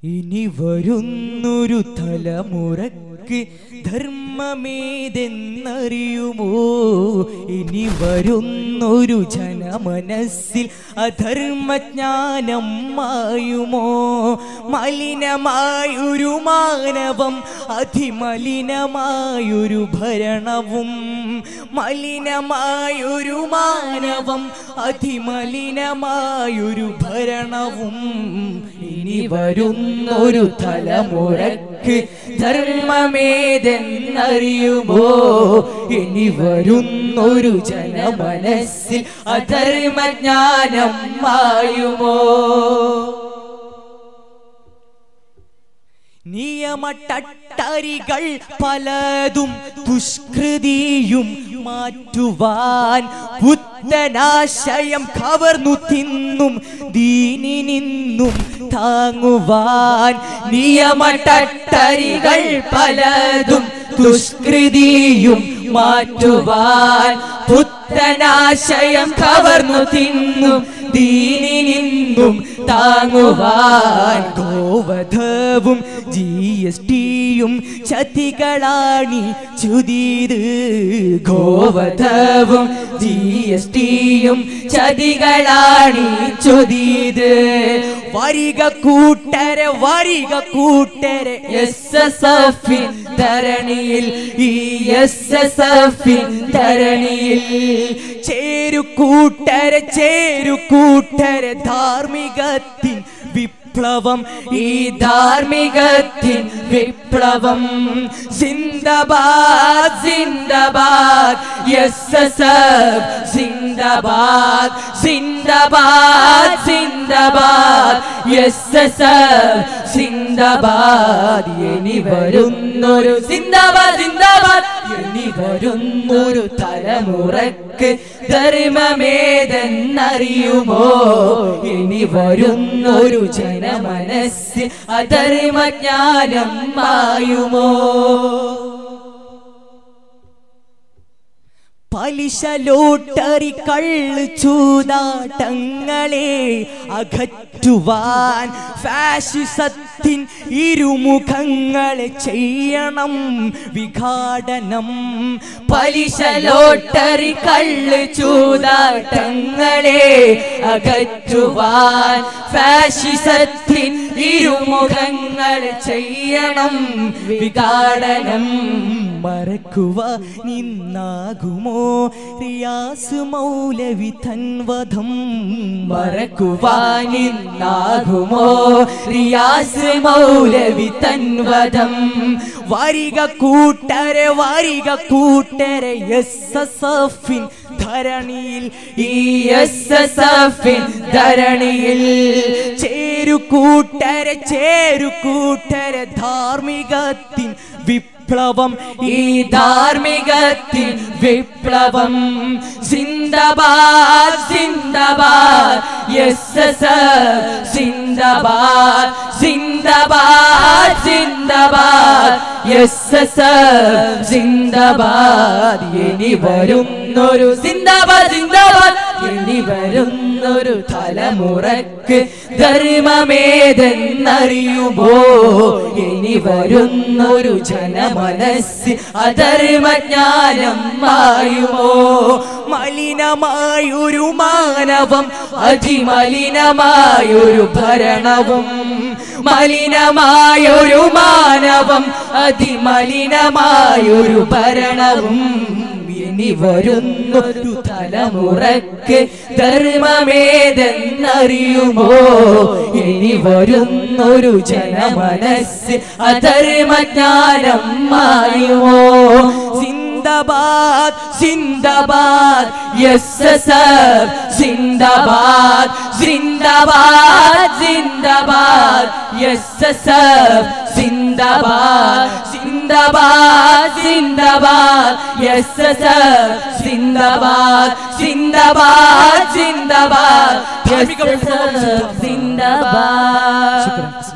ഇനി വരുന്നൊരു തലമുറക്ക് ധർമ്മമേതെന്നറിയുമോ ഇനി വരുന്നൊരു ജനമനസ്സിൽ അധർമ്മജ്ഞാനം മായുമോ മലിനമായൊരു മാനവം അതിമലിനമായൊരു ഭരണവും മലിനമായൊരു മാനവം അതിമലിനമായൊരു ഭരണവും ഇനി വരുന്നൊരു തലമുറക്ക് ധർമ്മമേതെന്നറിയുമോ ഇനി വരുന്നൊരു ജനമനസ്സിൽ അധർമ്മജ്ഞാനം മായുമോ നിയമട്ടട്ടരികൾ പലതും ദുഷ്കൃതിയും മാറ്റുവാൻ പുത്തനാശയം കവർന്നു തിന്നും ദീനി നിന്നും താങ്ങുവാൻ നിയമട്ടട്ടരികൾ പലതും ദുഷ്കൃതിയും മാറ്റുവാൻ പുത്തനാശയം കവർന്നു തിന്നും ദീനി നിന്നും താങ്ങുവാൻ ഗോവധവും ജി എസ് ടിയും ചതികളാണി ചുതീത് ഗോവധവും ജി എസ് ടിയും ചതികളാണി ചുതീത് വരിക കൂട്ടരെ വരിക കൂട്ടരെ എസ് എസ് എഫിൻ ധരണിയിൽ ഈ എസ് എസ് എഫിൻ ധരണിയിൽ ചേരു കൂട്ടരെ ചേരു കൂട്ടരെ ധാർമ്മികത്തിൻ വിപ്ലവം ഈ ധാർമ്മികത്തിൻ വിപ്ലവം സിന്ദബാദ് സിന്ദബാദ് എസ് എസ് എഫ് സിന്ദബാദ് സിന്ദബാദ് സിന്ദബാദ് എസ് എസ് എഫ് സിന്ദബാദ് ഇനി വരുന്നൊരു സിന്ദബാദ് സിന്ദബാദ് ഇനി വരുന്നൊരു തലമുറക്ക് ധർമ്മമേതെന്നറിയുമോ ഇനി വരുന്നൊരു ജനമനസ്സിൽ അധർമ്മജ്ഞാനം മായുമോ പലിശ ലോട്ടറി കള്ള് ചൂതാട്ടങ്ങളെ അകറ്റുവാൻ ഫാഷിസത്തിൻ ഇരുമുഖങ്ങളെ ചെയ്യണം വിഘാടനം പലിശ ലോട്ടറി കള്ള് ചൂതാട്ടങ്ങളെ അകറ്റുവാൻ ഫാഷിസത്തിൻ ഇരുമുഖങ്ങൾ ചെയ്യണം വിഘാടനം മറക്കുവ നിന്നാകുമോ റിയാസ് മൗലവി തൻവധം മറക്കുവാനിന്നാകുമോ റിയാസ് മൗലവി തൻവധം വരിക കൂട്ടരെ വരിക കൂട്ടരെ എസ് എസ് എഫിൻ ധരണിയിൽ ഈ എസ് എസ് എഫിൻ ധരണിയിൽ ചേരു കൂട്ടരെ ചേരു കൂട്ടരെ ധാർമ്മികത്തിൻ വിപ്ലവം ഈ ധാർമ്മികത്തിൻ വിപ്ലവം സിന്ദബാദ് സിന്ദബാദ് എസ് എസ് സിന്ദബാദ് സിന്ദബാദ് സിന്ദബാദ് എസ് എസ് സിന്ദബാദ് ഇനി വരുന്നൊരു സിന്ദബാദ് സിന്ദബാദ് ഇനി വരുന്നൊരു തലമുറക്ക് ധർമ്മമേതെന്നറിയുമോ ഇനി വരുന്നൊരു ജനമനസ് അധർമ്മജ്ഞാനം മായുമോ മലിനമായൊരു മാനവം അതിമലിനമായൊരു ഭരണവും മലിനമായൊരു മാനവം അതിമലിനമായൊരു ഭരണവും ഇനി വരുന്നൊരു തലമുറക്ക് ധർമ്മമേതെന്നറിയുമോ ഇനി വരുന്നൊരു ജനമനസ് അധർമ്മജ്ഞാനം മായുമോ സിന്ദബാദ് സിന്ദബാദ് എസ് എസ് സിന്ദബാദ് സിന്ദബാദ് സിന്ദബാദ് എസ് എസ് സിന്ദബാദ് സിന്ദബാദ് സിന്ദബാദ് എസ് എസ് സിന്ദബാദ് സിന്ദബാദ് സിന്ദബാദ് ധാർമ്മിക വിപ്ലവം സിന്ദബാദ്